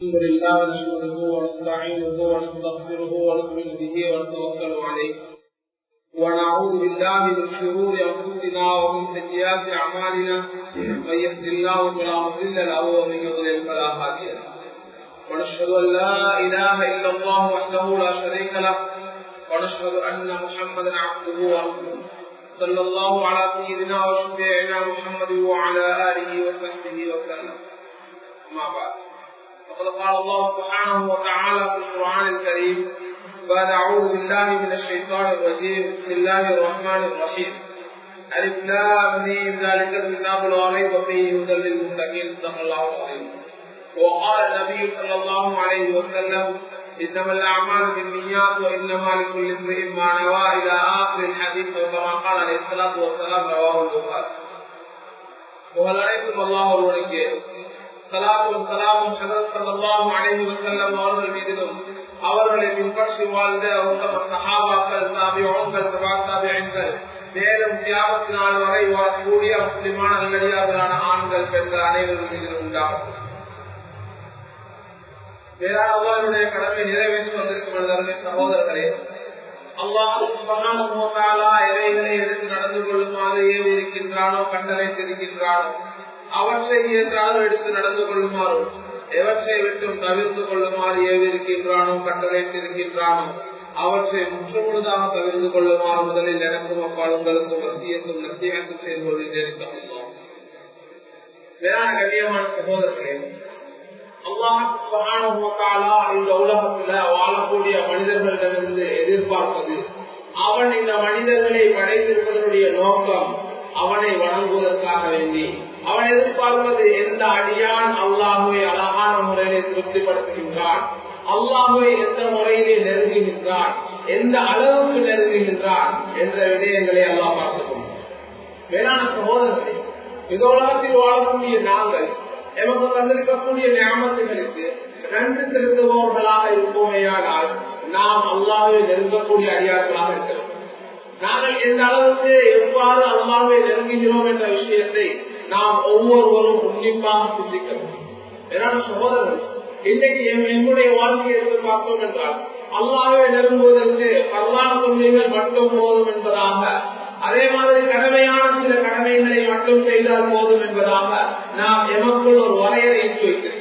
الحمد لله نحمده ونستعينه ونستغفره ونؤمن به ونتوكل عليه ونعوذ بالله من شرور انفسنا ومن سيئات اعمالنا من يهد الله فلا مضل له ومن يضلل فلا هادي له ونشهد ان لا اله الا الله وحده لا شريك له ونشهد ان محمدا عبده ورسوله صلى الله على سيدنا وشفيعنا محمد وعلى اله وصحبه وسلم اما بعد وقد قال الله سبحانه وتعالى في القرآن الكريم بعد أعوذ بالله من الشيطان الرجيم بسم الله الرحمن الرحيم ألف لام ميم ذلك الكتاب لا ريب فيه هدى للمتقين صدق الله العظيم وقال النبي صلى الله عليه وسلم إنما الأعمال بالنيات وإنما لكل امرئ ما نوى إلى آخر الحديث وكما قال عليه الصلاة والسلام رواه البخاري وهل عليكم الله ஒருவனுக்கு சலாத்தும் சலாமும் சல்லாஹு அலைஹி வசல்லம் அவர்கள் மீதிலும் அவர்களை பின்பற்றி வாழ்ந்த உத்தம சஹாபாக்கள் தாபியோங்கள் தாபியங்கள் மேலும் தியாகத்து நாள் வரை வாழக்கூடிய முஸ்லிமான நல்லடியார்களான ஆண்கள் பெண்கள் அனைவரும் மீதிலும் உண்டாகும் வேளாண் அல்லாஹனுடைய கடமை நிறைவேற்றி வந்திருக்கும் சகோதரர்களே அல்லாஹ் இறைகளை எடுத்து நடந்து கொள்ளுமாறு ஏவி இருக்கின்றானோ கண்டளைத்திருக்கின்றானோ அவற்றை இயன்றாலும் எடுத்து நடந்து கொள்ளுமாறும் எவற்றை விட்டும் தவிர்த்து கொள்ளுமாறு ஏவிருக்கின்றானோ கட்டளைத்திருக்கின்றானோ அவற்றை முற்றுமுழுதாக தவிர்த்து கொள்ளுமாறு முதலில் எனக்கும் அப்பால் உங்களுக்கும் மத்தியத்தும் நத்தியத்தும் செய்து கொள்கின்றேன் வேளாண் கண்ணியமான சகோதரர்களே அல்லாஹ் இந்த உலகத்துல வாழக்கூடிய மனிதர்களிடமிருந்து எதிர்பார்ப்பது அவன் இந்த மனிதர்களை படைத்திருப்பதனுடைய நோக்கம் அவனை வணங்குவதற்காக வேண்டி அவன் எதிர்பார்ப்பது எந்த அடியான் அல்லாஹுவை அழகான முறையிலே திருப்திப்படுத்துகின்றான் அல்லாஹுவை எந்த முறையிலே நெருங்குகின்றான் எந்த அளவுக்கு நெருங்குகின்றான் என்ற விடயங்களை அல்லாஹ் பார்த்துக்கொள்ளும் வேளாண் சகோதரர்களே இந்த உலகத்தில் வாழக்கூடிய நாங்கள் எமக்கு தந்திருக்கக்கூடிய ஞாபகங்களுக்கு நன்றி செலுத்துபவர்களாக இருப்போமேயானால் நாம் அல்லாஹுவை நெருங்கக்கூடிய அடியார்களாக இருக்கிறோம் நாங்கள் எந்த அளவுக்கு எவ்வாறு அல்லாவை நெருங்குகிறோம் என்ற விஷயத்தை நாம் ஒவ்வொருவரும் உன்னிப்பாக சிந்திக்கணும் ஏன்னா சகோதரர் இன்னைக்கு என்னுடைய வாழ்க்கையை எடுத்து பார்த்தோம் என்றால் அல்லாவை நெருங்குவதற்கு அல்லாஹ் கொள்கைகள் மட்டும் போதும் என்பதாக அதே மாதிரி கடமையான சில கடமைகளை மட்டும் செய்தால் போதும் என்பதாக நாம் எமக்குள் ஒரு வரையறை வைக்கிறோம்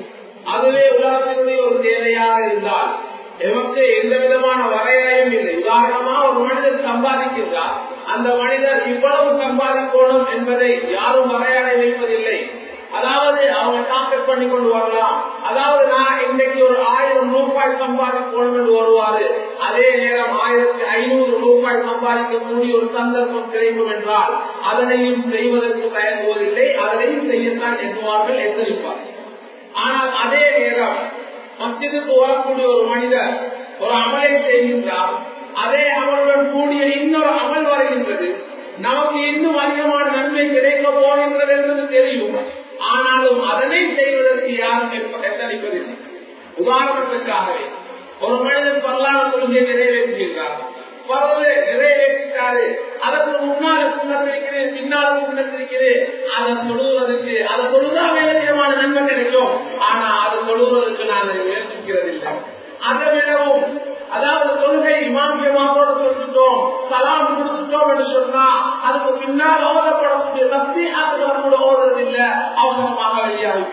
அதுவே உலகத்தினுடைய ஒரு தேவையாக இருந்தால் எமக்கு எந்த விதமான வரையறையும் இல்லை உதாரணமா ஒரு மனிதர் சம்பாதிக்கின்றார் அந்த மனிதர் இவ்வளவு சம்பாதிக்கணும் என்பதை யாரும் வரையறை வைப்பதில்லை அதாவது அவங்க டார்கெட் பண்ணி கொண்டு வரலாம் அதாவது நான் இன்னைக்கு ஒரு ஆயிரம் ரூபாய் சம்பாதிக்கணும் என்று வருவாரு அதே நேரம் ஆயிரத்தி ஐநூறு ரூபாய் சம்பாதிக்கக்கூடிய ஒரு சந்தர்ப்பம் கிடைக்கும் என்றால் அதனையும் செய்வதற்கு தயங்குவதில்லை அதனையும் செய்யத்தான் எண்ணுவார்கள் எத்தனிப்பார்கள் ஆனால் அதே நேரம் மஸ்ஜிதுக்கு வரக்கூடிய ஒரு மனிதர் ஒரு அமலை செய்கின்றார் அதே அமலுடன் கூடிய இன்னொரு அமல் வருகின்றது நமக்கு இன்னும் அதிகமான நன்மை கிடைக்க போகின்றது என்பது தெரியும் ஆனாலும் அதனை செய்வதற்கு யாரும் எத்தனிப்பதில்லை உதாரணத்துக்காகவே ஒரு மனிதன் வரலாறு கொள்கையை நிறைவேற்றுகின்றார் பரவலே நிறைவேற்றிட்டாரு அதற்கு முன்னால சுண்ணத்திருக்கிறேன் பின்னால சுண்ணத்திருக்கிறேன் அதை தொழுவதற்கு அதை தொழுதா விதமான நன்மை கிடைக்கும் ஆனா அதை தொழுவதற்கு நான் முயற்சிக்கிறது இல்லை அதை விடவும் அதாவது தொழுகை இமாமியமாவோடு தொழுதுட்டோம் சலாம் கொடுத்துட்டோம் என்று சொன்னா அதுக்கு பின்னால் ஓதப்படக்கூடிய தப்பி அதுகளை கூட ஓதுறது இல்லை அவசரமாக வெளியாகும்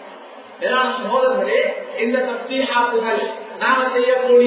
ஏதாவது சகோதரர்களே இந்த தப்தீஹாத்துகள் நாம செய்யக்கூடிய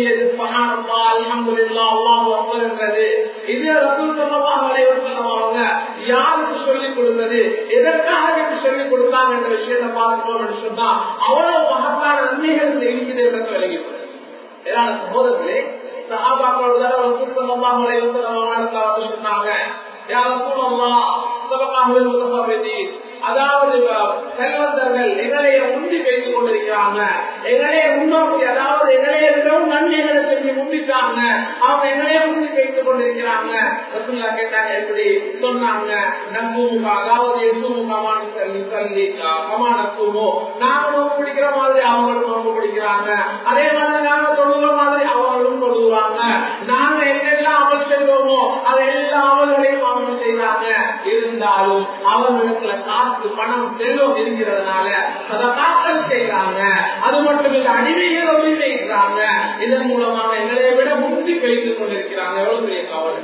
இது ரசூல் யாருக்கு சொல்லிக் கொடுத்தது எதற்காக சொல்லிக் கொடுத்தாங்க என்ற விஷயத்தை பார்க்கிறோம் என்று சொன்னா அவ்வளவு மகத்தான நன்மைகள் இந்த இருக்குது என்று விளங்கிவிடும் ஏதாவது சகோதரர்களே சகாபாக்களோட ரசூல் சல்லாஹ் அலைவசம் சொன்னாங்க யார் ரசூல் அல்லா சபகாக அதாவது செல்வந்தர்கள் எங்களைய முந்தி வைத்துக் கொண்டிருக்கிறாங்க எங்களைய முன்னோக்கி அதாவது எங்களைய விடவும் நன்மைகளை செஞ்சு முந்திட்டாங்க அவங்க எங்களைய முந்தி வைத்துக் கொண்டிருக்கிறாங்க ரசுல்லா கேட்டாங்க எப்படி சொன்னாங்க நசூமுகா அதாவது எசுமுகமான சொல்லி கமான சூமோ நாங்க நோக்கு பிடிக்கிற மாதிரி அவங்களும் நோக்கு பிடிக்கிறாங்க அதே மாதிரி நாங்க தொழுகிற மாதிரி அவங்களும் தொழுகிறாங்க நாங்க எங்கெல்லாம் அமல் செய்வோமோ அதை எல்லா அமல்களையும் அவங்க செய்யறாங்க இருந்தாலும் அவர்களிடத்துல காசு பணம் செல்வம் இருக்கிறதுனால அதை காத்தல் செய்யறாங்க அது மட்டும் அடிமைகளை உரிமைக்கிறாங்க இதன் மூலமாக எங்களை விட முந்தி வைத்துக் கொண்டிருக்கிறாங்க எவ்வளவு பெரிய கவலை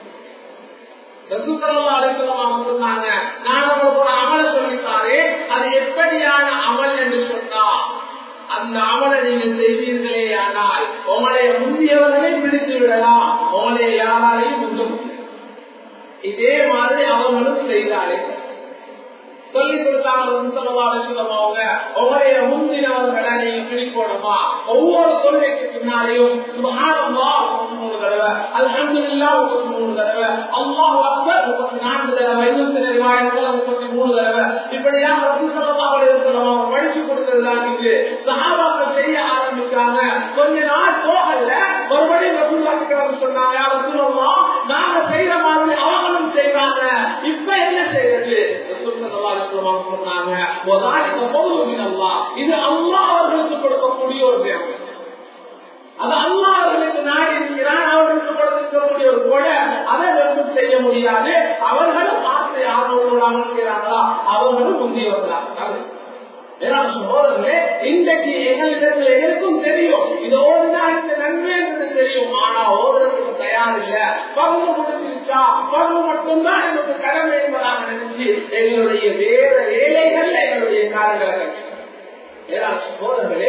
சொன்னாங்க நான் உங்களுக்கு ஒரு அமல சொல்லித்தாரே அது எப்படியான அமல் என்று சொன்னா அந்த அமலை நீங்க செய்வீர்களே ஆனால் உங்களை முந்தியவர்களை பிடித்து விடலாம் உங்களை யாராலையும் முந்த முடியாது இதே மாதிரி அவர்களும் செய்தாலே சொல்லி கொடுத்தாங்க அவங்க உங்களுடைய முந்தினவர்களை நீங்க பிடிக்கணுமா ஒவ்வொரு தொழுகைக்கு பின்னாலேயும் சுபகானமா மூணு தடவை அல்ஹம்துலில்லா முப்பத்தி மூணு தடவை அல்லாஹ் அக்பர் முப்பத்தி நான்கு தடவை இன்னும் சில ரிவாயத்துல முப்பத்தி மூணு தடவை இப்படியா ரசூல் ஸல்லல்லாஹு அலைஹி வஸல்லம் அவங்க படிச்சு கொடுத்ததுதான் இது சஹாபாக்கள் செய்ய ஆரம்பிச்சாங்க கொஞ்ச நாள் போகல மறுபடியும் ரசூலுல்லாஹி கிட்ட சொன்னாங்க யா ரசூலுல்லாஹ் நாங்க செய்யற மாதிரி அவங்களும் செய்றாங்க இப்ப என்ன செய்யறது ரசூல் ஸல்லல்லாஹு அலைஹி வஸல்லம் சொன்னாங்க வதாலிக ஃபௌலு மின் அல்லாஹ் இது அல்லாஹ் அவர்களுக்கு கொடுக்கக்கூடிய ஒரு தேவை அது அல்லா அவர்களுக்கு நாடி இருக்கிறான் அவர்களுக்கு கொடுத்திருக்கக்கூடிய ஒரு கொடை அதை வெறும் செய்ய முடியாது அவர்களும் பார்த்து யாரோடு அமல் செய்யறாங்களா அவர்களும் முந்தியவர்களாக வேளாண் சகோதரர்களே இன்றைக்கு எங்களிடத்துல எனக்கும் தெரியும் இது ஓதுனா இந்த நன்மை என்று தெரியும் ஆனா ஓதுறதுக்கு தயார் இல்ல பங்கு முடிஞ்சிருச்சா பங்கு மட்டும்தான் எனக்கு கடமை என்பதாக நினைச்சு எங்களுடைய வேற வேலைகள்ல எங்களுடைய காரங்களை கட்சி சகோதரர்களே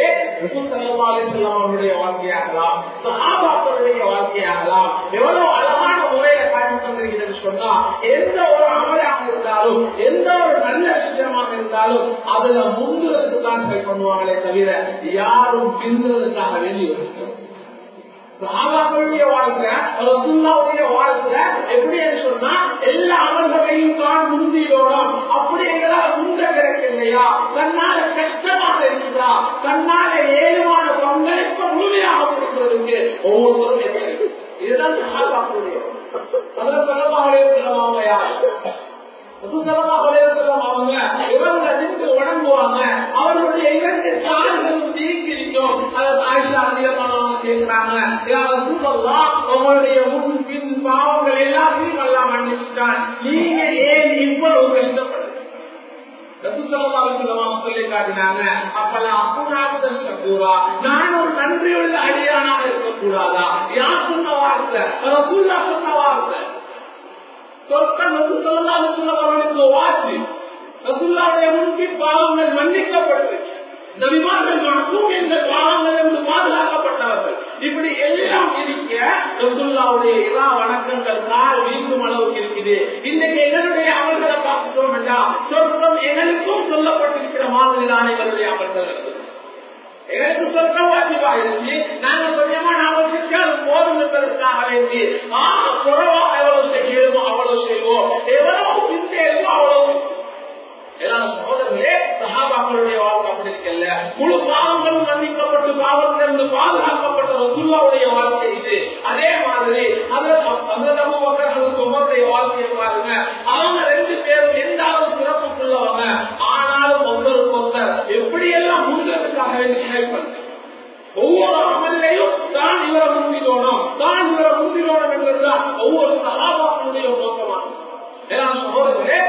அவருடைய வாழ்க்கையாகலாம் சகாபாக்களுடைய வாழ்க்கையாகலாம் எவ்வளவு அழகான முறையில காட்டி தந்திருக்கிறது சொன்னா எந்த ஒரு அமலாக இருந்தாலும் எந்த ஒரு நல்ல விஷயமாக இருந்தாலும் அதுல முந்துறதுக்கு தான் ட்ரை பண்ணுவாங்களே தவிர யாரும் பின்னுறதுக்காக வேண்டி இருக்கிறோம் சகாபாக்களுடைய வாழ்க்கை ரசுல்லாவுடைய வாழ்க்கை எப்படின்னு சொன்னா எல்லா அமல்களையும் தான் முந்தியோடும் அப்படி எங்களால் முந்த கிடைக்கலையா தன்னால கஷ்டமாக இருக்குதா தன்னால ஏழுமான பங்களிப்பு முழுமையாக கொடுக்கிறதுக்கு ஒவ்வொருத்தரும் எப்படி இதுதான் சகாபாக்களுடைய அதுல சொல்லமாக சொல்லவாங்க யார் அவங்க இவங்க நின்று உடம்புவாங்க அவர்களுடைய இரண்டு கால்களும் தீங்கிருக்கும் ஆயிஷா அதிகமானவங்க கேட்கிறாங்க உங்களுடைய முன் பின் பாவங்கள் எல்லாத்தையும் நல்லா மன்னிச்சுட்டான் நீங்க ஏன் இவ்வளவு கஷ்டப்படுது நான் ஒரு நன்றியுள்ள அடியானாக இருக்கக்கூடாதா யார் சொன்ன வார்த்தை சொன்ன வார்த்தை சொர்க்கம் ரசூல்லாஹு அவர்களுக்கு வாசி ரசூல்லாவுடைய முன்பின் பாவங்கள் மன்னிக்கப்பட்டுச்சு நபிமார்கள் மாசும் என்ற பாவங்களிலிருந்து பாதுகாக்கப்பட்டவர்கள் இப்படி எல்லாம் இருக்க ரசூல்லாவுடைய எல்லா வணக்கங்கள் கால் வீக்கும் அளவுக்கு இருக்குது இன்னைக்கு எங்களுடைய அமல்களை பார்த்துட்டோம் என்றால் சொர்க்கம் எங்களுக்கும் சொல்லப்பட்டிருக்கிற மாதிரி தான் எங்களுடைய அமல்கள் இருக்குது எங்களுக்கு சொர்க்கம் வாஜிபாயிருச்சு நாங்க கொஞ்சமா நாம செஞ்சாலும் போதும் என்பதற்காக வேண்டி ஆக குறவா எவ்வளவு செய்யணுமோ அவ்வளவு செய்வோம் எவ்வளவு பின்னேறுமோ அவ்வளவு சகோதரர்களே சகாபாக்களுடைய வாழ்க்கை அப்படி இருக்கல முழு பாவங்களும் மன்னிக்கப்பட்டு பாவத்திலிருந்து பாதுகாக்கப்பட்ட ரசுல்லாவுடைய வாழ்க்கை இது அதே மாதிரி உமருடைய வாழ்க்கையை பாருங்க அவங்க ரெண்டு பேரும் எந்த அளவு சிறப்புக்குள்ளவங்க ஆனாலும் ஒருத்தருக்கு ஒருத்தர் எப்படியெல்லாம் முன்னதுக்காக வேண்டி ஹெல்ப் பண்ணுங்க ஒவ்வொரு அமல்லையும் தான் இவரை முந்தினோம் தான் இவரை முந்தினோம் என்பதுதான் ஒவ்வொரு சகாபாக்களுடைய நோக்கமாகும் சகோதரர்களே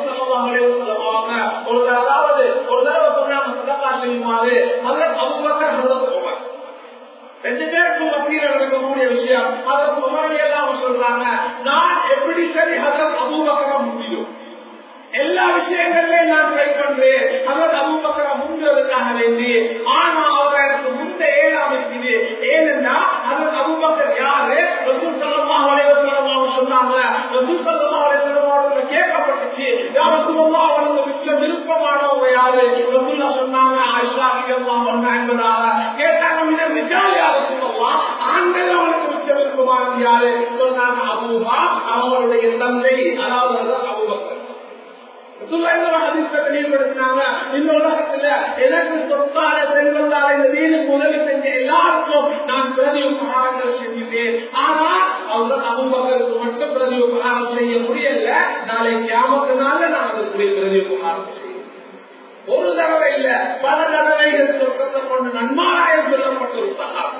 ஒரு அதாவது ஒரு தடவை சொன்னாங்க சதக்கா செய்யுமாறு அதில் அவ்வளவு சொல்ல ரெண்டு பேருக்கும் மத்தியில் நடக்கக்கூடிய விஷயம் அதற்கு உமரடி எல்லாம் சொல்றாங்க நான் எப்படி சரி அதற்கு அபூபக்கரம் முடியும் எல்லா விஷயங்கள்லயும் நான் ட்ரை பண்றேன் அவர் அபுபக்கர முந்ததுக்காக வேண்டி ஆனா அவர் எனக்கு முந்த ஏழாம் இருக்குது ஏனென்றா அதற்கு அபுபக்கர் யாரு ரசூல் சல்லா வலைவசலமாக சொன்னாங்க ரசூல் சல்லா வலைவசலமாக கேட்கப்பட்டுச்சு யார் ரசூல்லா அவனுக்கு மிச்சம் விருப்பமானவங்க யாரு ரசூல்லா சொன்னாங்க ஆயிஷா எல்லாம் ஒன்னா என்பதாக கேட்டாங்க மிக விஜாலி யார் ரசூல்லா ஆண்கள் அவனுக்கு மிச்ச விருப்பமானது யாரு சொன்னாங்க அபூபா அவங்களுடைய தந்தை அதாவது அபுபக்கர் இந்த உலகத்துல எனக்கு சொத்தால செல்வந்தால இந்த வீடுக்கு உதவி செஞ்ச எல்லாருக்கும் நான் பிரதி உபகாரங்கள் செஞ்சுட்டேன் ஆனா அவங்க அபுபக்கருக்கு மட்டும் பிரதி உபகாரம் செய்ய முடியல நாளை கியாமத்தினால நான் அதற்குரிய பிரதி உபகாரம் செய்ய ஒரு தடவை இல்ல பல தடவைகள் சொர்க்கத்தை கொண்டு நன்மாராய சொல்லப்பட்டிருப்பாங்க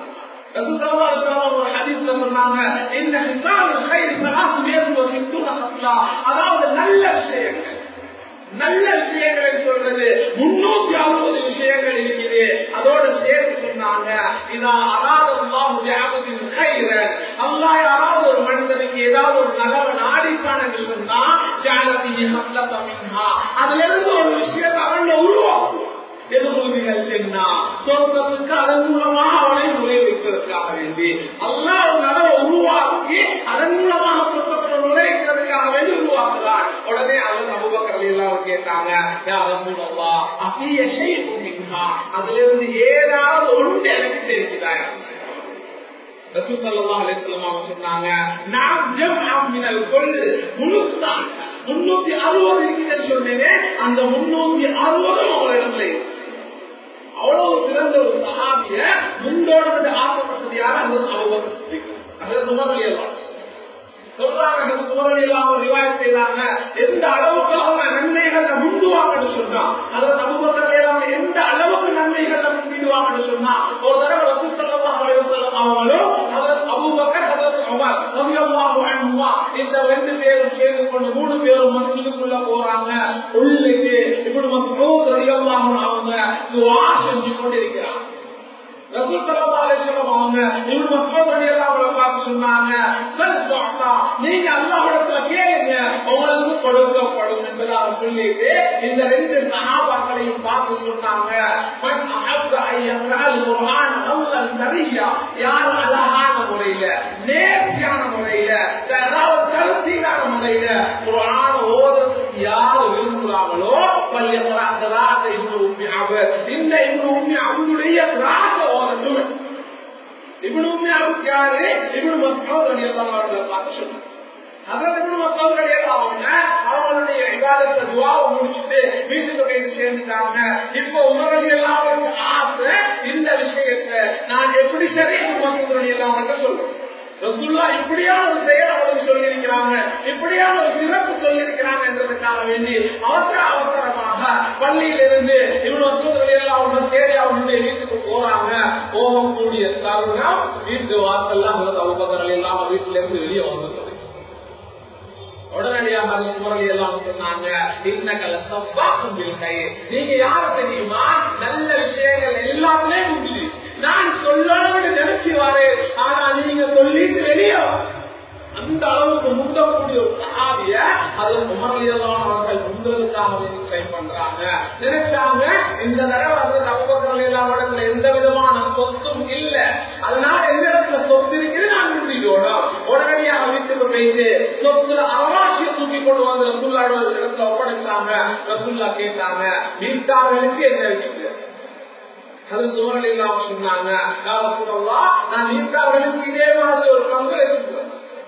அதாவது நல்ல விஷயங்கள் நல்ல விஷயங்களை சொல்றது முன்னூத்தி அறுபது விஷயங்கள் இருக்குது அதோட சேர்த்து சொன்னாங்க இதா அராதல்லாஹு பிஅப்தின் கைரன் அல்லாஹ் யாராவது ஒரு மனிதனுக்கு ஏதாவது ஒரு நலவை நாடிச்சான் என்று சொன்னா ஜாலத்தின் சல்லத மின்ஹா அதுல இருந்து ஒரு விஷயத்தை அவன் உருவாக்குவான் எதிர்மொழிகள் சென்னா சொர்க்கத்துக்கு அதன் மூலமாக அவனை நுழை வைப்பதற்காக வேண்டி அல்லா ஒரு நலவை உருவாக்கி அதன் மூலமாக சொர்க்கத்தில் நுழைக்கிறதுக்காக வேண்டி உருவாக்குறான் உடனே அவர் அபுபக்கர் எல்லாம் கேட்டாங்க யார சொல்லவா அபிய செய்யா அதுல இருந்து ஏதாவது ஒன்று எனக்கு தெரிஞ்சுதா முன்னூத்தி அறுபது இருக்கிறது சொன்னேன் அந்த முன்னூத்தி அறுபதும் அவரிடத்துல அவ்வளவு சிறந்த ஒரு சகாபிய முந்தோடு ஆசைப்பட்டது யார் அந்த அதாவது சுமரலியல்லாம் சொல்றாங்க சுமரலியெல்லாம் ரிவாய் செய்யறாங்க எந்த அளவுக்கு அவங்க நன்மைகள்ல முந்துவாங்கன்னு சொன்னா அதாவது அபுபக்கர் எந்த அளவுக்கு நன்மைகள்ல முந்திடுவாங்கன்னு சொன்னா ஒரு தடவை ரசூல் ஸல்லல்லாஹு அலைஹி வஸல்லம் அவங்களும் ஹஜரத் அபூபக்கர் ஹஜரத் உமர் ரலியல்லாஹு அன்ஹுமா இந்த ரெண்டு பேரும் சேர்ந்து கொண்டு மூணு பேரும் மஸ்ஜிதுக்குள்ள போறாங்க உள்ளுக்கு இப்னு மஸ்ஊத் ரலியல்லாஹு அன்ஹு அவங்க துஆ செஞ்சு கொண்டிருக்கிறாங்க ரசூல் ஸல்லல்லாஹு அலைஹி வஸல்லம் அவங்க இப்னு மஸ்ஊத் ரலியல்லாஹு அன்ஹு பார்த்து சொன்னாங்க "பல் துஆ நீங்க அல்லாஹ்விடத்துல கேளுங்க உங்களுக்கு கொடுக்கப்படும் என்பதாக சொல்லிட்டு இந்த ரெண்டு சஹாபாக்களையும் பார்த்து சொன்னாங்க "மன் அஹப்ப அன் யக்ரஅல் குர்ஆன் கௌலன் நபியா யார் அழகான முறையில நேர்த்தியான முறையில அதாவது கருத்தீரான முறையில குர்ஆன் ஓதுறதுக்கு யார் விரும்புகிறாங்களோ பல்யக்ரா கிராத் இப்னு உம்மி அபர் இந்த இப்னு உம்மி அபுடைய கிராத் ஓதட்டும் இப்னு உம்மி அபு யாரு இப்னு மஸ்ஊத் ரலியல்லாஹு அன்ஹு பார்த்து சொன்னாங்க அதற்கு இப்னு மஸ்ஊத் ரலியல்லாஹு அன்ஹு அவங்களுடைய இபாதத்தை துஆவை முடிச்சிட்டு வீட்டுக்கு போய் சேர்ந்துட்டாங்க இப்போ உமர் ரலியல்லாஹு அன்ஹு ஆசை இந்த விஷயத்தை நான் எப்படி சரி இப்னு மஸ்ஊத் ரலியல்லாஹு அன்ஹு சொல்றேன் ரசுல்லா இப்படியான ஒரு செயல் அவருக்கு சொல்லி இருக்கிறாங்க இப்படியான ஒரு சிறப்பு சொல்லி இருக்கிறாங்க என்றதுக்காக வேண்டி அவசர அவசரமாக பள்ளியிலிருந்து இவ்வளவு எல்லாம் அவங்க தேடி அவங்களுடைய வீட்டுக்கு போறாங்க போகக்கூடிய தருணம் வீட்டு வாசல்லாம் அவபகர்கள் எல்லாம் வீட்டுல இருந்து வெளியே வந்துள்ளது உடனடியாக அந்த முரளி எல்லாம் சொன்னாங்க இன்னக்கல சப்பாக்கும் நீங்க யாரு தெரியுமா நல்ல விஷயங்கள் எல்லாமே உண்டு நான் சொல்லணும்னு நினைச்சு வரேன் ஆனா நீங்க சொல்லிட்டு வெளியே அந்த அளவுக்கு முந்தக்கூடிய ஒரு சகாபிய அதில் குமரலியெல்லாம் அவர்கள் முந்ததுக்காக ட்ரை பண்றாங்க நினைச்சாங்க இந்த தடவை வந்து நம்பகங்கள் எல்லாம் இடத்துல எந்த விதமான சொத்தும் இல்ல அதனால எந்த இடத்துல சொத்து இருக்குது நான் முடியோடும் உடனடியாக வீட்டுக்கு போயிட்டு சொத்துல அவகாசிய தூக்கி கொண்டு வந்து ரசுல்லாட இடத்துல ஒப்படைச்சாங்க ரசுல்லா கேட்டாங்க வீட்டார்களுக்கு என்ன வச்சுக்கு அது தோரல் இல்லாம சொன்னாங்க நான் வீட்டார்களுக்கு இதே மாதிரி ஒரு பங்கு வச்சுக்கிறேன்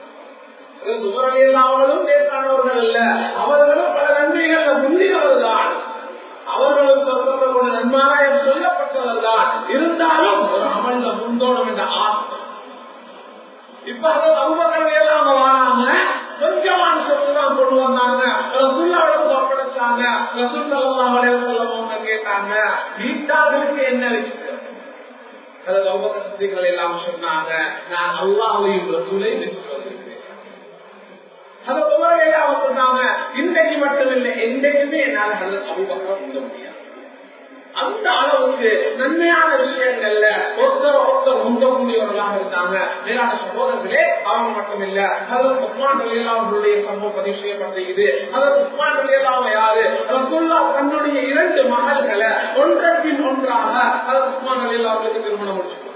துமரலி இல்லாமலும் நேர்காணவர்கள் அல்ல அவர்களும் பல நன்மைகள்ல முன்னியவர் தான் அவர்களும் சொர்க்கத்தை கொண்ட நன்மாராயம் சொல்லப்பட்டவர் தான் இருந்தாலும் ஒரு அமல்ல முந்தோடும் என்ற ஆசை இப்ப அதை அபுபக்கர் எல்லாம் வராம கொஞ்சமான சொத்து தான் கொண்டு வந்தாங்க ரசுல்லாவிடத்துல ஒப்படைச்சாங்க ரசூல் சல்லல்லாஹு அலைஹி வஸல்லம் அவங்க கேட்டாங்க வீட்டார்களுக்கு என்ன வச்சுக்க அதாவது அபுபக்கர் சித்திகள் எல்லாம் சொன்னாங்க நான் அல்லாஹையும் ரசூலையும் வச்சுட்டு வந்திருக்கிறேன் அதை உமரையாக சொன்னாங்க இன்றைக்கு மட்டும் இல்லை என்றைக்குமே என்னால் அபுபக்கரம் உள்ள முடியாது அந்த அளவுக்கு நன்மையான விஷயங்கள்ல ஒருத்தர் ஒருத்தர் முந்தக்கூடியவர்களாக இருந்தாங்க மேலான சகோதரர்களே அவங்க மட்டும் இல்ல அதற்கு உஸ்மான் அலியல்லா அவர்களுடைய சம்பவம் பதிவு செய்யப்பட்டிருக்குது அதற்கு உஸ்மான் அலியல்லாம யாரு ரசுல்லா தன்னுடைய இரண்டு மகள்களை ஒன்றன் பின் ஒன்றாக அதற்கு உஸ்மான் அலியல்லா அவர்களுக்கு திருமணம் முடிச்சு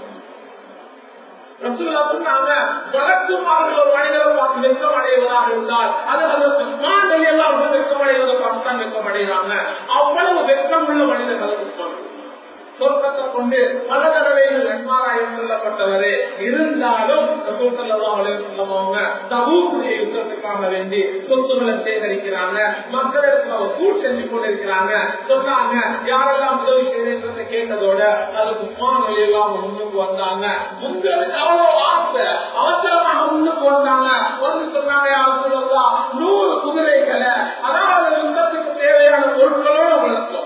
ரசூல்லா சொன்னாங்க வழக்குமார்கள் ஒரு மனிதரை பார்த்து வெக்கம் அடைவதாக இருந்தால் அது அந்த உஸ்மான் அலி எல்லாம் வெக்கம் அடைவதை பார்த்து தான் வெக்கம் அடைகிறாங்க அவ்வளவு வெக்கம் உள்ள மனிதர்கள் உஸ்மான் சொர்க்கத்தை கொண்டு பல தடவைகள் நன்மாராயம் சொல்லப்பட்டவரே இருந்தாலும் சொல்லவங்க தகுப்புடைய யுத்தத்துக்காக வேண்டி சொத்துக்களை சேகரிக்கிறாங்க மக்களுக்கு அவர் சூட் செஞ்சு கொண்டிருக்கிறாங்க சொன்னாங்க யாரெல்லாம் உதவி செய்யறதை கேட்டதோட அதுக்கு உஸ்மான் அலி எல்லாம் முன்னுக்கு வந்தாங்க உங்களுக்கு அவ்வளவு ஆசை அவசரமாக முன்னுக்கு வந்தாங்க வந்து சொன்னாங்க யாரும் சொல்லலாம் நூறு குதிரைகளை அதாவது யுத்தத்துக்கு தேவையான பொருட்களோட வளர்த்தோம்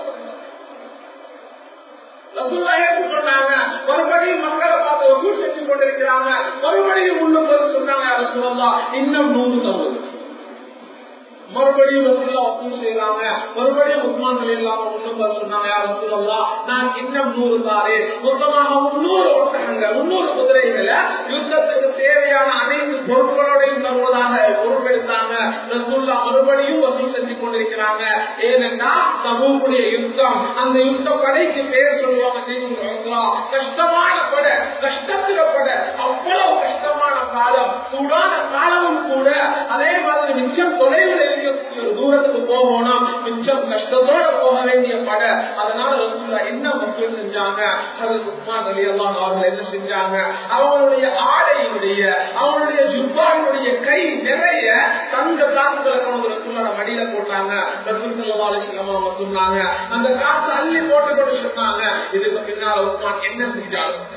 சொன்னாங்க மறுபடியும் மக்களை பார்த்து வசூல் செஞ்சு கொண்டிருக்கிறாங்க மறுபடியும் உள்ளும் சொன்னாங்க யாரும் சொல்லலாம் இன்னும் நூறு தவறு மறுபடியும் ரசூல்லா ஒப்பும் செய்யறாங்க மறுபடியும் உஸ்மான் அலி இல்லாம முன்னுக்கு சொன்னாங்க யார் ரசூல்லா நான் இன்னும் நூறு தாரே மொத்தமாக முன்னூறு ஒட்டகங்கள் முன்னூறு குதிரைகளை யுத்தத்துக்கு தேவையான அனைத்து பொருட்களோடையும் தருவதாக பொறுப்பெடுத்தாங்க ரசூல்லா மறுபடியும் வசூல் செஞ்சு கொண்டிருக்கிறாங்க ஏனென்றா தபூக்குடைய யுத்தம் அந்த யுத்த படைக்கு பேர் சொல்லுவாங்க கஷ்டமான பட கஷ்டத்துல பட அவ்வளவு கஷ்டமான காலம் சூடான காலமும் கூட அதே மாதிரி மிச்சம் தொலைவில் இருக்கக்கூடிய ஒரு தூரத்துக்கு போகணும் மிச்சம் கஷ்டத்தோட போக வேண்டிய பட அதனால ரசூல்லா என்ன வசூல் செஞ்சாங்க அது உஸ்மான் அலி அல்லாஹ் அவர்கள் என்ன செஞ்சாங்க அவங்களுடைய ஆடையினுடைய அவங்களுடைய ஜுப்பாவினுடைய கை நிறைய தங்க காசுகளை கொண்டு ரசூலோட மடியில போட்டாங்க ரசூல் சல்லா அலிஸ்லாம் அவங்க சொன்னாங்க அந்த காசு அள்ளி போட்டு கொண்டு சொன்னாங்க இதுக்கு பின்னால உஸ்மான் என்ன செஞ்சாலும்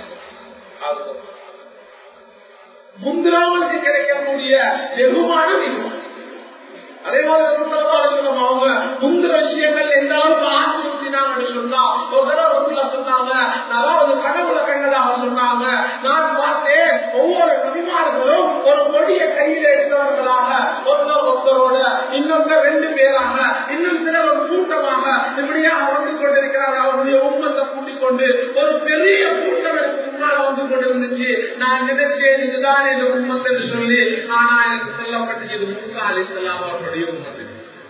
முந்திராமலுக்கு கிடைக்கக்கூடிய வெகுமானம் இது அதே மாதிரி அவங்க முந்திர விஷயங்கள் எந்த அளவுக்கு ஆத்மூர்த்தினாங்கன்னு சொன்னா ஒரு தடவை ரசூல்லா சொன்னாங்க அதாவது கனவுல கண்டதாக சொன்னாங்க நான் பார்த்தேன் ஒவ்வொரு நபிமார்களும் ஒரு கொடிய கையில எடுத்தவர்களாக ஒருத்தர் ஒருத்தரோட இன்னொருத்தர் ரெண்டு பேராக இன்னும் சிலர் ஒரு கூட்டமாக இப்படியாக வந்து கொண்டிருக்கிறார்கள் அவருடைய உண்மத்தை கூட்டிக் கொண்டு ஒரு பெரிய கூட்டம் எனக்கு முன்னால் வந்து கொண்டிருந்துச்சு நான் நினைச்சேன் இதுதான் இந்த உண்மத்தை சொல்லி ஆனா எனக்கு சொல்லப்பட்டது இது மூசா அலி சொல்லாம் அவர்களுடைய உண்மத்து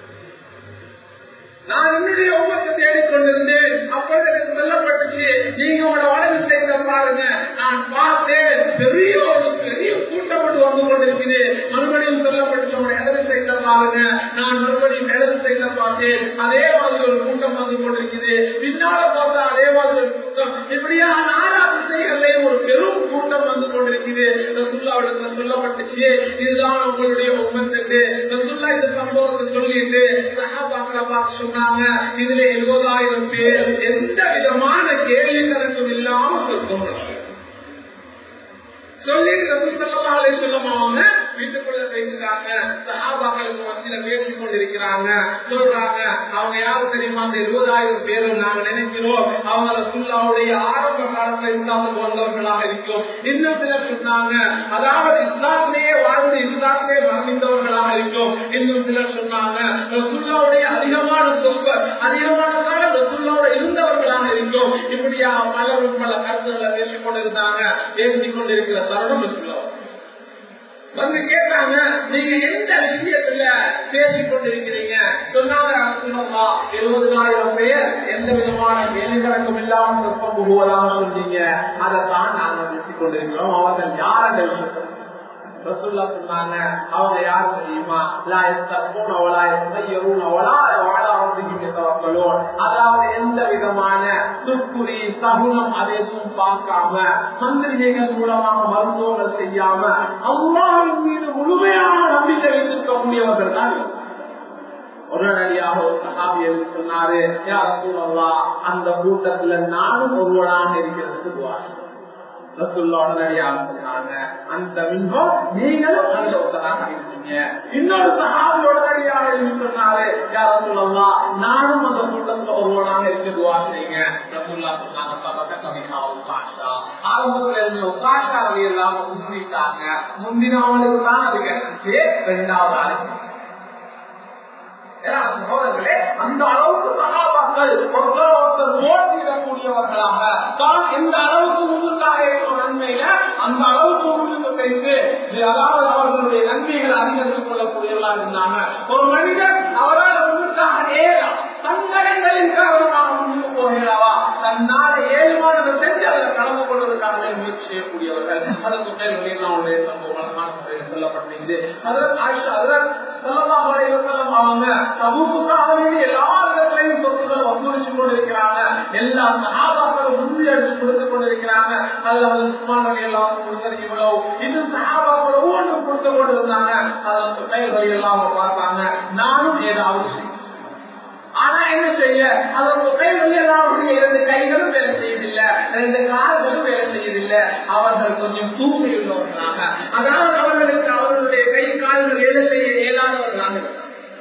நான் என்னுடைய உமத்தை தேடிக்கொண்டிருந்தேன் அப்பொழுது எனக்கு சொல்லப்பட்டுச்சு நீங்க உங்களோட வலது செய்த பாருங்க நான் பார்த்தேன் பெரிய ஒரு பெரிய கூட்டம் கொண்டு வந்து கொண்டிருக்குது மறுபடியும் சொல்லப்பட்டுச்சு உங்களோட இடது செய்த பாருங்க நான் மறுபடியும் இடது செய்த பார்த்தேன் அதே மாதிரி ஒரு கூட்டம் வந்து கொண்டிருக்குது பின்னால பார்த்தா அதே மாதிரி ஒரு கூட்டம் இப்படியா நாலா திசைகள்லயும் ஒரு பெரும் கூட்டம் வந்து கொண்டிருக்குது ரசுல்லாவிடத்துல சொல்லப்பட்டுச்சு இதுதான் உங்களுடைய உமத்து ரசுல்லா இந்த சம்பவத்தை சொல்லிட்டு சகாபாக்களை பார்த்து சொன்னாங்க இதுல எழுபதாயிரம் பேர் எந்த விதமான கேள்வி கணக்கும் இல்லாம சொல்றோம் சொல்லிட்டு ரசூலுல்லாஹி சொல்லுவாங்க வீட்டுக்குள்ள பேசுறாங்க சஹாபாக்களுக்கு மத்தியில பேசிக் கொண்டிருக்கிறாங்க சொல்றாங்க அவங்க யாரு தெரியுமா அந்த இருபதாயிரம் பேரும் நாங்க நினைக்கிறோம் அவங்க ரசூல்லாவுடைய ஆரம்ப காலத்துல இஸ்லாமுக்கு வந்தவர்களாக இருக்கும் இன்னும் சிலர் சொன்னாங்க அதாவது இஸ்லாத்திலேயே வாழ்ந்து இஸ்லாத்திலே மரணித்தவர்களாக இருக்கும் இன்னும் சிலர் சொன்னாங்க ரசூல்லாவுடைய அதிகமான சொற்ப அதிகமான காலம் ரசூல்லாவோட இருந்தவர்களாக இருக்கும் இப்படியா பலரும் பல கருத்துக்களை பேசிக் கொண்டிருந்தாங்க பேசிக் கொண்டிருக்கிற தருணம் ரசூல்லா வந்து கேட்டாங்க நீங்க எந்த விஷயத்துல பேசிக் கொண்டிருக்கிறீங்க சொன்னாங்க சொன்னோமா எழுபதுனாயிரம் பேர் எந்த விதமான கேள்விகளுக்கும் இல்லாமல் வெப்பம் புகுவதாக சொன்னீங்க அதைத்தான் நாங்க பேசிக் கொண்டிருக்கிறோம் அவர்கள் யார் அந்த விஷயத்தை ரசூல்லா சொன்னாங்க அவங்க யார் தெரியுமா லா யஸ்தகூன வலா யஸ்தயரூன வலா வலா ரப்பிஹிம் யதவக்கலூன் அதாவது எந்த விதமான துக்குறி சகுனம் அதை எதுவும் பார்க்காம மந்திரிகைகள் மூலமாக மருத்துவங்கள் செய்யாம அல்லாஹ்வின் மீது முழுமையான நம்பிக்கை வைத்திருக்கக்கூடியவர்கள் தான் உடனடியாக ஒரு சகாபி எழுதி சொன்னாரு யார் ரசூலல்லா அந்த கூட்டத்துல நானும் ஒருவனாக இருக்கிறதுக்கு துவாசம் அந்த மின்கம் நீங்களும் அந்த ஒருத்தராக இருக்கீங்க இன்னொரு சகாபி உடனடியாக சொன்னாரு யார சொல்லலாம் நானும் அந்த கூட்டத்துல ஒருவனாக இருக்க துவா செய்யுங்க ரசூல்லா சொன்னாங்க சபக கவிஹா உபாஷா ஆரம்பத்துல இருந்த உபாஷா அவை எல்லாம் முன்னிட்டாங்க முந்தின அவனுக்கு தான் அது கிடைச்சிச்சு ரெண்டாவது ஆளுக்கு சகோதரர்களே அந்த அளவுக்கு சகாபாக்கள் ஒருத்தர் ஒருத்தர் போட்டியிடக்கூடியவர்களாக தான் எந்த அளவுக்கு முன்னுக்காக இருக்கும் நன்மையில அந்த அளவுக்கு முன்னுக்கு வைத்து அதாவது அவர்களுடைய நன்மைகளை அதிகரித்துக் கொள்ளக்கூடியவர்களாக இருந்தாங்க ஒரு மனிதன் அவரால் முன்னுக்காக ஏறலாம் சங்கடங்களின் காரணமாக முன்னுக்கு போகிறாவா தன்னால ஏழுமானதை செஞ்சு அதில் கலந்து கொள்வதற்காக முயற்சி செய்யக்கூடியவர்கள் அதற்கு மேல் வெளியிலாவுடைய சம்பவம் சொல்லப்பட்டிருக்குது அதற்கு ஆயிஷா அதற்கு அவங்க சமூகத்துக்காக வேண்டிய எல்லா இடங்களையும் சொத்துக்களை வசூலிச்சு கொண்டிருக்கிறாங்க எல்லா சகாபாக்களும் உறுதி அடிச்சு கொடுத்து கொண்டிருக்கிறாங்க அதுல வந்து சுமாரி எல்லாம் கொடுத்தது இவ்வளவு இது சகாபாக்கள் ஒவ்வொன்றும் கொடுத்து கொண்டிருந்தாங்க அதற்கு பெயர்கள் எல்லாம் அவங்க பார்த்தாங்க நானும் ஏதாவது செய்யும் ஆனா என்ன செய்ய அதற்கு கைகள் அவருடைய இரண்டு கைகளும் வேலை செய்யவில்லை ரெண்டு கால்களும் வேலை செய்யவில்லை அவர்கள் கொஞ்சம் சூழ்நிலை உள்ளவர்களாக அதாவது அவர்களுக்கு அவர்களுடைய கை கால்கள் வேலை செய்ய இயலாதவர்களாக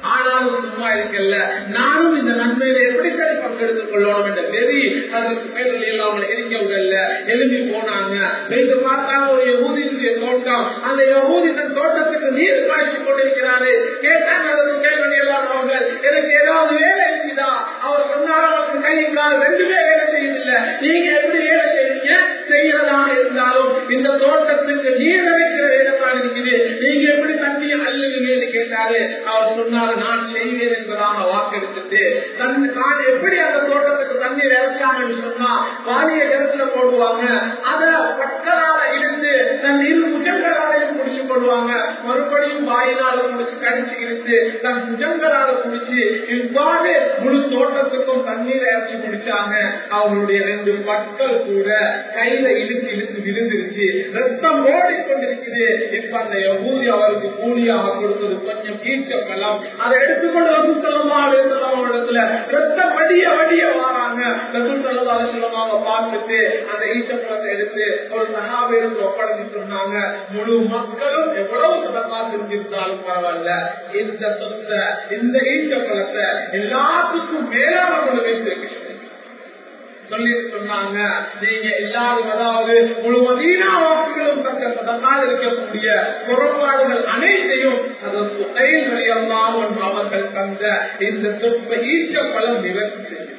ஆனாலும் சும்மா இருக்கல நானும் இந்த நன்மையில எப்படி சரி பங்கெடுத்துக் கொள்ளணும் என்ற வெறி அதற்கு பேரில் இல்லாமல் எரிக்க விடல எழுதி போனாங்க வைத்து பார்த்தாங்க ஒரு யகூதியினுடைய தோட்டம் அந்த யகூதி தன் தோட்டத்துக்கு நீர் பாய்ச்சி கொண்டிருக்கிறாரு கேட்டாங்க அதற்கு கேள்வி எல்லாம் அவங்க எனக்கு ஏதாவது வேலை இருக்குதா அவர் சொன்னார் அவருக்கு கை கால் ரெண்டுமே வேலை செய்யவில்லை நீங்க எப்படி வேலை செய்வீங்க செய்யறதாக இருந்தாலும் இந்த தோட்டத்துக்கு நீர் அழைக்கிற வேலை தான் இருக்குது நீங்க எப்படி தண்ணியை அள்ளுவீங்கன்னு கேட்டாரு அவர் சொன்னாரு நான் செய்வேன் என்பதாக வாக்கெடுத்துட்டு தன் நான் எப்படி அந்த தோட்டத்துக்கு தண்ணீர் இறைச்சாங்கன்னு சொன்னா வாரிய கிணத்துல போடுவாங்க அத பட்களால இருந்து தன் இரு புஜங்களாலையும் குடிச்சு போடுவாங்க மறுபடியும் வாயினால குடிச்சு கடிச்சு இழுத்து தன் புஜங்களால குடிச்சு இவ்வாறு முழு தோட்டத்துக்கும் தண்ணீர் இறைச்சி குடிச்சாங்க அவங்களுடைய ரெண்டு பற்கள் கூட கையில இழுத்து இழுத்து விழுந்துருச்சு ரத்தம் ஓடிக்கொண்டிருக்குது இப்ப அந்த யகூதி அவருக்கு கூலியாக கொடுத்தது கொஞ்சம் கீழ்ச்ச பழம் அதை எடுத்துக்கொண்டு ரசூல் சல்லா அலிஸ்லாம் இடத்துல ரத்தம் வடிய வடிய வாராங்க ரசூல் சல்லா அலிஸ்லாம் அவங்க பார்த்துட்டு அந்த ஈச்சப்பழத்தை எடுத்து ஒரு சகாபிற்கு ஒப்படைச்சு சொன்னாங்க முழு மக்களும் எவ்வளவு சதக்கா செஞ்சிருந்தாலும் பரவாயில்ல இந்த சொத்தை இந்த ஈச்சப்பழத்தை எல்லாத்துக்கும் மேலான ஒரு வைத்திருக்கு சொல்லி சொன்னாங்க நீங்க எல்லாரும் அதாவது முழு மதீனா வாக்குகளும் தக்க சதக்கால் இருக்கக்கூடிய புறப்பாடுகள் அனைத்தையும் அதற்கு கையில் வழியெல்லாம் அவர்கள் தந்த இந்த சொற்ப ஈச்ச பலம் நிவர்த்தி செய்யும்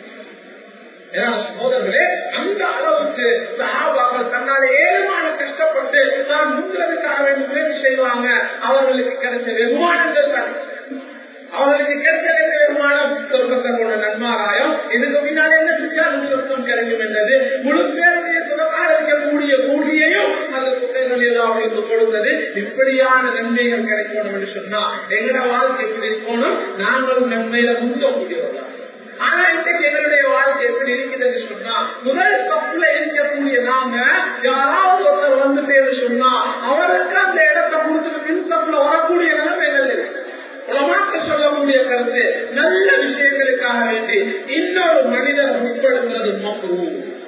சகோதரர்களே அந்த அளவுக்கு சகாபாக்கள் தன்னால ஏழுமான கஷ்டப்பட்டு நான் முந்திரதுக்காக வேண்டி முயற்சி செய்வாங்க அவர்களுக்கு கிடைச்ச வெகுமானங்கள் தான் அவர்களுக்கு கிடைச்ச வெகுமானம் சொர்க்கத்தோட நன்மாராயம் இதுக்கு பின்னால் என்ன செஞ்சாலும் சொர்க்கம் கிடைக்கும் என்றது முழு பேருடைய சுகமாக இருக்கக்கூடிய கூலியையும் அந்த குட்டைகள் எல்லாம் அவர்களுக்கு கொடுத்தது இப்படியான நன்மைகள் கிடைக்கணும் என்று சொன்னா எங்கட வாழ்க்கை எப்படி இருக்கணும் நாங்களும் நன்மையில முந்தக்கூடியவர்கள் ஆனா இன்றைக்கு எங்களுடைய வாழ்க்கை எப்படி இருக்கிறது சொன்னா முதல் தப்புல இருக்கக்கூடிய நாங்க யாராவது ஒருத்தர் வந்துட்டேன்னு சொன்னா அவருக்கு அந்த இடத்தை கொடுத்துட்டு பின் தப்புல வரக்கூடிய நிலைமைகள் இருக்கு உலமாக்க சொல்லக்கூடிய கருத்து நல்ல விஷயங்களுக்காக வேண்டி இன்னொரு மனிதர் முற்படுத்துறது மக்ரூ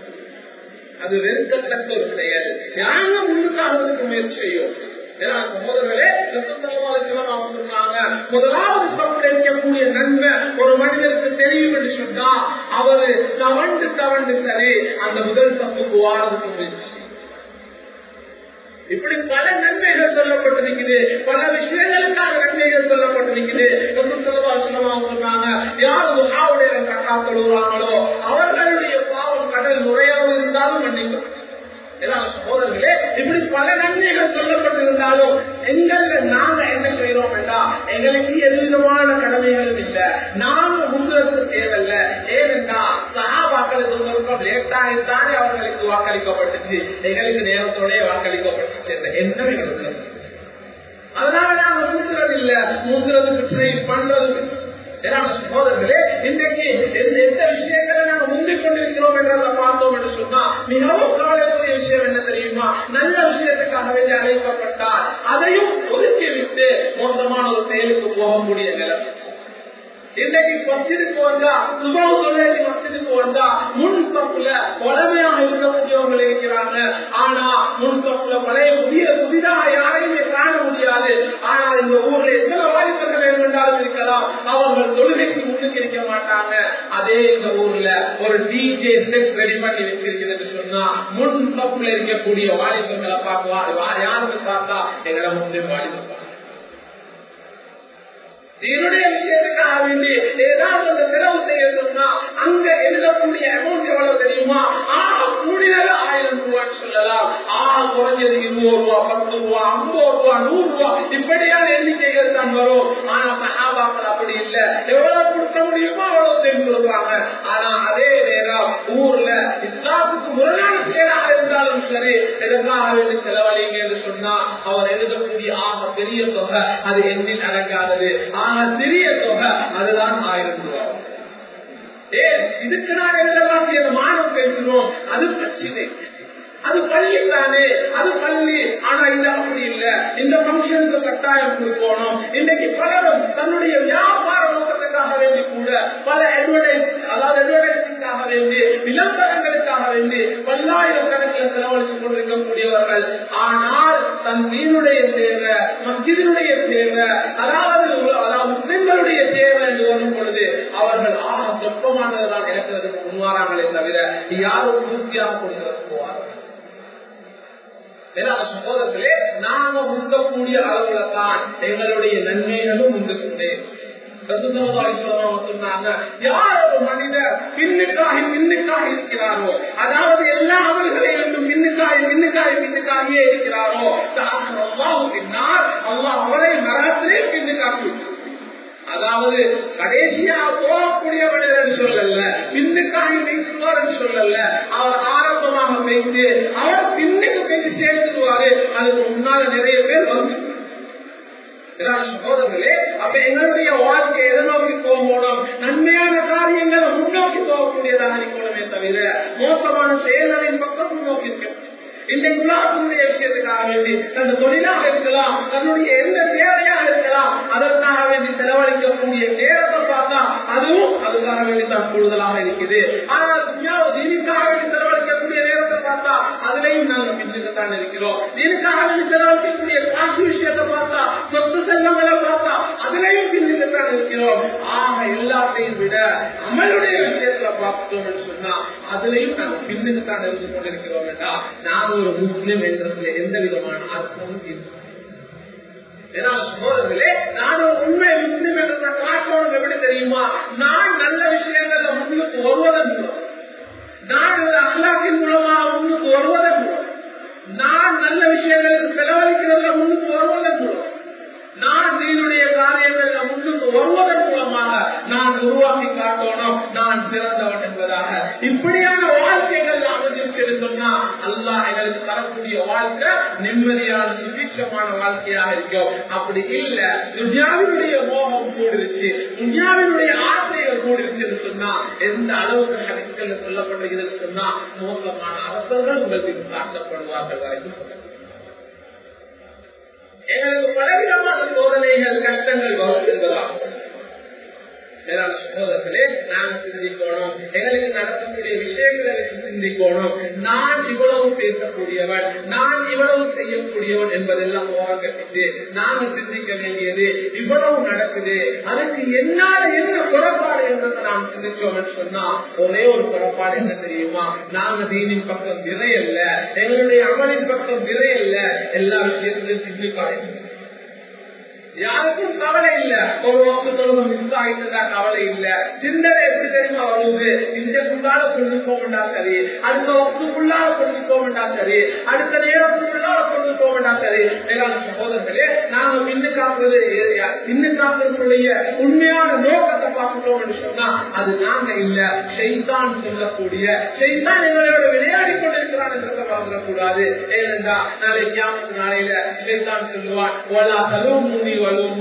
அது வெறுக்கத்தக்க ஒரு செயல் யாங்க முன்னுக்காக முயற்சி செய்யும் சகோதரர்களே சொன்னாங்க முதலாவது தப்புல இருக்கக்கூடிய நன்மை ஒரு மனிதருக்கு தெரியும் என்று சொன்னா அவரு தவண்டு தவண்டு சரி அந்த முதல் தப்புக்கு வாரதுக்கு முயற்சி இப்படி பல நன்மைகள் சொல்லப்பட்டிருக்குது பல விஷயங்களுக்கான நன்மைகள் சொல்லப்பட்டிருக்குது சொன்னாங்க யார் உஷாவுடைய கட்டா தொழுகிறாங்களோ அவர்களுடைய பாவம் கடல் முறையாக இருந்தாலும் மன்னிக்கும் சகோதரர்களே இப்படி பல நன்மைகள் சொல்லப்பட்டிருந்தாலும் எங்கள்ல நாங்க என்ன செய்யறோம் என்றா எங்களுக்கு எதுவிதமான கடமைகளும் இல்லை நாம முன்னுக்கு தேவையில்ல ஏனென்றா சகாபாக்களுக்கு சொர்க்கம் லேட்டாகத்தானே அவர்களுக்கு வாக்களிக்கப்பட்டுச்சு எங்களுக்கு நேரத்தோட வாக்களிக்கப்பட்டுச்சு என்ற எண்ணம் எங்களுக்கு அதனால நாங்க முந்துறது இல்ல முந்துறதுக்கு ட்ரெயின் பண்றது சகோதரர்களே இன்றைக்கு எந்த விஷயங்களை நாங்க முந்திக் கொண்டிருக்கிறோம் என்றதை பார்த்தோம் என்று சொன்னா மிகவும் கவலைக்குரிய விஷயம் என்ன தெரியுமா நல்ல விஷயத்துக்காக வேண்டி அழைக்கப்பட்டால் அதையும் ஒதுக்கி விட்டு மோசமான ஒரு செயலுக்கு போக முடிய நிலைமை இன்னைக்கு மஸ்ஜிதுக்கு வந்தா சுபம் தொழிலாளி மஸ்ஜிதுக்கு வந்தா முன் ஸ்டப்ல பழமையாக இருக்கக்கூடியவங்க இருக்கிறாங்க ஆனா முன் ஸ்டப்ல பழைய புதிய புதிதாக யாரையுமே காண முடியாது ஆனா இந்த ஊர்ல எத்தனை வாலிபர்கள் வேண்டுமென்றாலும் இருக்கலாம் அவர்கள் தொழுகைக்கு முன்னுக்கு இருக்க மாட்டாங்க அதே இந்த ஊர்ல ஒரு டிஜே செட் ரெடி பண்ணி வச்சிருக்கிறது சொன்னா முன் ஸ்டப்ல இருக்கக்கூடிய வாலிபர்களை பார்க்கலாம் யாருக்கு பார்த்தா எங்களை முஸ்லிம் வாலிபர் என்னுடைய விஷயத்துக்காக வேண்டி ஏதாவது அந்த செலவு செய்ய சொன்னா அங்க எழுதக்கூடிய அமௌண்ட் எவ்வளவு தெரியுமா ஆ கூடினது ஆயிரம் ரூபான்னு சொல்லலாம் ஆ குறைஞ்சது இருபது ரூபா பத்து ரூபா ஐம்பது ரூபா நூறு ரூபா இப்படியான எண்ணிக்கைகள் தான் வரும் ஆனா சகாபாக்கள் அப்படி இல்லை எவ்வளவு கொடுக்க முடியுமோ அவ்வளவு தெரிந்து கொடுப்பாங்க ஆனா அதே நேரம் ஊர்ல இஸ்லாத்துக்கு முரணான செயலாக இருந்தாலும் சரி எதற்காக வேண்டி செலவழிங்க என்று சொன்னா அவர் எழுதக்கூடிய ஆக பெரிய தொகை அது எண்ணில் அடங்காதது ஆக சிறிய தொகை அதுதான் ஆயிரம் ரூபாய் ஏ இதுக்கு நான் எழுதலாம் செய்ய மானம் பேசுறோம் அது பிரச்சனை அது பள்ளி தானே அது பள்ளி ஆனா இது அப்படி இல்ல இந்த பங்கனுக்கு கட்டாயம் கொடுக்கணும் இன்னைக்கு பலரும் தன்னுடைய வியாபார நோக்கத்துக்காக வேண்டி கூட பல அட்வர்டைஸ் அதாவது அட்வர்டைசிங் பத்திரிகைகளுக்காக வேண்டி விளம்பரங்களுக்காக வேண்டி பல்லாயிரக்கணக்கில் செலவழிச்சு கொண்டிருக்கக்கூடியவர்கள் ஆனால் தன் வீணுடைய தேவை மஸ்ஜிதினுடைய தேவை அதாவது அதாவது முஸ்லிம்களுடைய தேவை என்று வரும் பொழுது அவர்கள் ஆக சொற்பமானதுதான் இறக்கிறதுக்கு முன்வாராங்களே தவிர யாரும் பூர்த்தியாக கொடுக்கிறது போவார்கள் சகோதரர்களே நாங்க முந்தக்கூடிய அளவுல தான் எங்களுடைய நன்மைகளும் முந்து கொண்டே சொன்னாங்க யார் ஒரு மனிதர் பின்னுக்காக பின்னுக்காக இருக்கிறாரோ அதாவது எல்லா அமல்களையும் மின்னுக்காய் மின்னுக்காய் மின்னுக்காகியே இருக்கிறாரோ பின்னால் அல்லாஹ் அவரை நரகத்திலே பின்னுக்காக்கி அதாவது கடைசியா போகக்கூடிய மனிதர் சொல்லல பின்னுக்காக வைக்குவார் சொல்லல அவர் ஆரம்பமாக வைத்து அவர் பின்னுக்கு போய் சேர்த்துடுவாரு அதுக்கு முன்னால நிறைய பேர் வந்து சகோதரர்களே அப்ப எங்களுடைய வாழ்க்கை எதை நோக்கி போகணும் நன்மையான காரியங்களை முன்னோக்கி போகக்கூடியதாக இருக்கணுமே தவிர மோசமான செயல்களின் பக்கம் முன்னோக்கி இருக்க இன்றைக்கு உலகத்தினுடைய விஷயத்துக்காக வேண்டி தன் தொழிலாக இருக்கலாம் தன்னுடைய எந்த தேவையாக இருக்கலாம் அதற்காக வேண்டி செலவழிக்கக்கூடிய நேரத்தை பார்த்தா அதுவும் அதுக்காக வேண்டி தான் கூடுதலாக இருக்குது ஆனால் தீனிக்காக வேண்டி செலவழிக்கக்கூடிய நேரத்தை பார்த்தா அதுலயும் நாங்க பின்னுக்குத்தான் இருக்கிறோம் தீனுக்காக வேண்டி செலவழிக்கக்கூடிய காசு விஷயத்தை பார்த்தா சொத்து செல்வங்களை பார்த்தா அதுலயும் பின்னுக்குத்தான் இருக்கிறோம் ஆக எல்லாத்தையும் விட அமலுடைய விஷயத்துல பார்த்தோம்னு சொன்னா அதுலயும் நாங்க பின்னுக்குத்தான் இருந்து கொண்டிருக்கிறோம் என்றால் நாங்க ஒரு முஸ்லிம் என்றதுல எந்த விதமான அர்த்தமும் இல்லை சகோதரர்களே நானும் உண்மை முஸ்லிம் என்ற காட்டோடு எப்படி தெரியுமா நான் நல்ல விஷயங்கள்ல முன்னுக்கு வருவதன் மூலம் நான் அஹ்லாக்கின் மூலமா முன்னுக்கு வருவதன் மூலம் நான் நல்ல விஷயங்களுக்கு செலவழிக்கிறதுல முன்னுக்கு வருவதன் மூலம் நான் நீனுடைய காரியங்கள்ல முன்னுக்கு வருவதன் மூலமாக நான் உருவாக்கி காட்டணும் நான் சிறந்தவன் என்பதாக இப்படியான வாழ்க்கைகள் அமைஞ்சிருச்சு சொன்னா அல்லாஹ் எங்களுக்கு தரக்கூடிய வாழ்க்கை நிம்மதியான சுபீட்சமான வாழ்க்கையாக இருக்கும் அப்படி இல்ல துன்யாவினுடைய மோகம் கூடிருச்சு துன்யாவினுடைய ஆசைகள் கூடிருச்சுன்னு சொன்னா எந்த அளவுக்கு ஹரிக்கல்ல சொல்லப்பட்டிருக்குதுன்னு சொன்னா மோசமான அரசர்கள் உங்களுக்கு தாக்கப்படுவார்கள் வரைக்கும் சொல்ல எங்களுக்கு பலவிதமான சோதனைகள் கஷ்டங்கள் வரும் என்பதாகும் சகோதரர்களே நாங்க சிந்திக்கணும் எங்களுக்கு நடக்கக்கூடிய விஷயங்களை வச்சு சிந்திக்கணும் நான் இவ்வளவு பேசக்கூடியவன் நான் இவ்வளவு செய்யக்கூடியவன் என்பதெல்லாம் ஓரங்கட்டிட்டு நாங்க சிந்திக்க வேண்டியது இவ்வளவு நடக்குது அதுக்கு என்னால என்ன குறைபாடு என்றதை நாம் சிந்திச்சோம்னு சொன்னா ஒரே ஒரு குறைபாடு என்ன தெரியுமா நாங்க தீனின் பக்கம் விரையல்ல எங்களுடைய அமலின் பக்கம் விரையல்ல எல்லா விஷயத்திலும் சிந்திக்காய் யாருக்கும் கவலை இல்ல ஒரு நோக்கத்தோடு மிஸ் ஆகிட்டதா கவலை இல்ல சிந்தனை எப்படி தெரியுமா வருவது இந்த குள்ளால கொண்டு போகண்டா சரி அடுத்த வகுப்புக்குள்ளால கொண்டு போகண்டா சரி அடுத்த நேரத்துக்குள்ளால கொண்டு போகண்டா சரி மேலான சகோதரர்களே நாங்க பின்னு காக்குறது பின்னு காக்குறதுடைய உண்மையான நோக்கத்தை பார்க்கிறோம் சொன்னா அது நாங்க இல்ல செய்தான் சொல்லக்கூடிய செய்தான் எங்களோட விளையாடி கொண்டிருக்கிறான் என்றதை மறந்துடக்கூடாது ஏனென்றா நாளை ஞாபகம் நாளையில செய்தான் சொல்லுவான் ஓலா தலும் முனி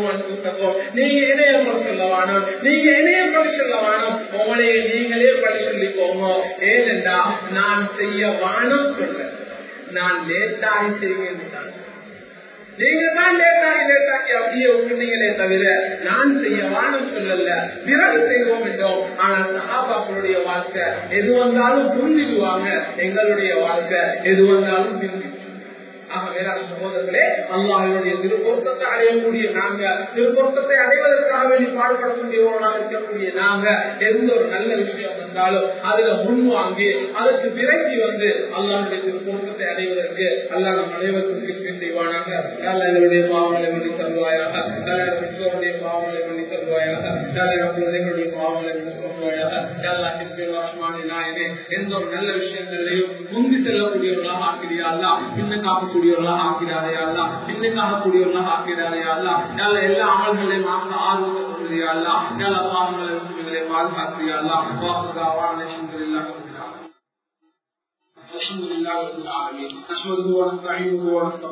நீங்க இணைய படி சொல்ல வேணும் நீங்க இணைய படி சொல்ல வேணும் உங்களைய நீங்களே படி சொல்லிக்கோங்க ஏனென்றா நான் செய்ய வானம் சொல்றேன் நான் லேட்டாகி செய்வேன் நீங்க தான் லேட்டாகி லேட்டாக்கி அப்படியே விட்டுனீங்களே தவிர நான் செய்ய வானம் சொல்லல பிறகு செய்வோம் என்றோம் ஆனால் சகாபாக்களுடைய வாழ்க்கை எது வந்தாலும் புரிஞ்சிடுவாங்க எங்களுடைய வாழ்க்கை எது வந்தாலும் திரும்பி ஆக வேளாண் சகோதரர்களே அல்லாஹனுடைய திருப்பொருத்தத்தை அடையக்கூடிய நாங்க திருப்பொருத்தத்தை அடைவதற்காக வேண்டி பாடுபடக்கூடியவர்களாக இருக்கக்கூடிய நாங்க எந்த ஒரு நல்ல விஷயம் வந்தாலும் அதுல முன்வாங்கி அதற்கு விரைக்கி வந்து அல்லாஹனுடைய திருப்பொருத்தத்தை அடைவதற்கு அல்லாஹ் நம் அனைவருக்கும் கிருப்பை செய்வானாக நல்ல எங்களுடைய பாவங்களை மணி தருவாயாக நல்ல கிறிஸ்தவருடைய பாவங்களை மணி தருவாயாக நல்ல குழந்தைகளுடைய பாவங்களை மணி தருவாயாக எல்லா கிறிஸ்தவ ரஹ்மானி நாயனே எந்த ஒரு நல்ல விஷயங்களையும் முந்தி செல்லக்கூடியவர்களாக ஆக்கிறியா அல்லா பின்ன காப்பு கூடியவர்களாக ஆக்கிறாரே அல்லா பின்னுக்காக கூடியவர்களாக ஆக்கிறாரே அல்லா நல்ல எல்லா அமல்களையும் ஆக்க ஆர்வத்தை கொள்றியா அல்லா நல்ல பாவங்களை எங்களை பாதுகாக்கிறியா அல்லா வாக்குதாவான الحمد لله رب العالمين نحمده ونستعينه ونستغفره